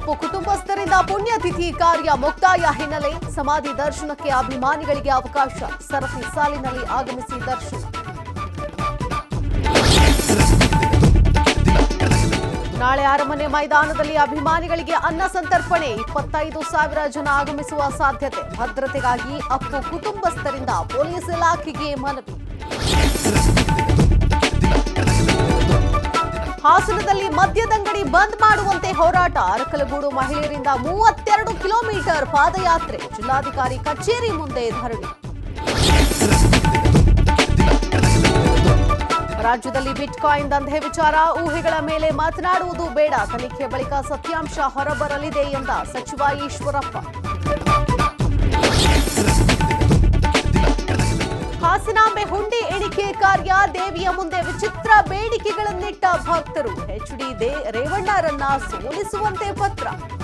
ಅಪ್ಪು ಕುಟುಂಬಸ್ಥರಿಂದ ಪುಣ್ಯತಿಥಿ ಕಾರ್ಯ ಮುಕ್ತಾಯ ಹಿನ್ನೆಲೆ ಸಮಾಧಿ ದರ್ಶನಕ್ಕೆ ಅಭಿಮಾನಿಗಳಿಗೆ ಅವಕಾಶ ಸರತಿ ಸಾಲಿನಲ್ಲಿ ಆಗಮಿಸಿ ದರ್ಶನ ನಾಳೆ ಅರಮನೆ ಮೈದಾನದಲ್ಲಿ ಅಭಿಮಾನಿಗಳಿಗೆ ಅನ್ನ ಸಂತರ್ಪಣೆ ಇಪ್ಪತ್ತೈದು ಸಾವಿರ ಜನ ಆಗಮಿಸುವ ಸಾಧ್ಯತೆ ಭದ್ರತೆಗಾಗಿ ಅಪ್ಪು ಕುಟುಂಬಸ್ಥರಿಂದ ಪೊಲೀಸ್ ಇಲಾಖೆಗೆ ಮನವಿ ಹಾಸನದಲ್ಲಿ ಮದ್ಯದಂಗಡಿ ಬಂದ್ ಮಾಡುವಂತೆ ಹೋರಾಟ ಅರಕಲಗೂಡು ಮಹಿಳೆಯರಿಂದ ಮೂವತ್ತೆರಡು ಕಿಲೋಮೀಟರ್ ಪಾದಯಾತ್ರೆ ಜಿಲ್ಲಾಧಿಕಾರಿ ಕಚೇರಿ ಮುಂದೆ ಧರಣಿ ರಾಜ್ಯದಲ್ಲಿ ಬಿಟ್ಕಾಯಿನ್ ದಂಧೆ ವಿಚಾರ ಊಹೆಗಳ ಮೇಲೆ ಮಾತನಾಡುವುದು ಬೇಡ ತನಿಖೆ ಬಳಿಕ ಸತ್ಯಾಂಶ ಹೊರಬರಲಿದೆ ಎಂದ ಸಚಿವ ಈಶ್ವರಪ್ಪ ಹಾಸನಾಂಬೆ ಹುಂಡಿ ಎಣಿಕೆ ಕಾರ್ಯ ದೇವಿಯ ಮುಂದೆ ವಿಚಿತ್ರ ಬೇಡಿಕೆಗಳನ್ನಿಟ್ಟ ಭಕ್ತರು ಎಚ್ಡಿ ದೇ ರೇವಣ್ಣರನ್ನ ಸೋಲಿಸುವಂತೆ ಪತ್ರ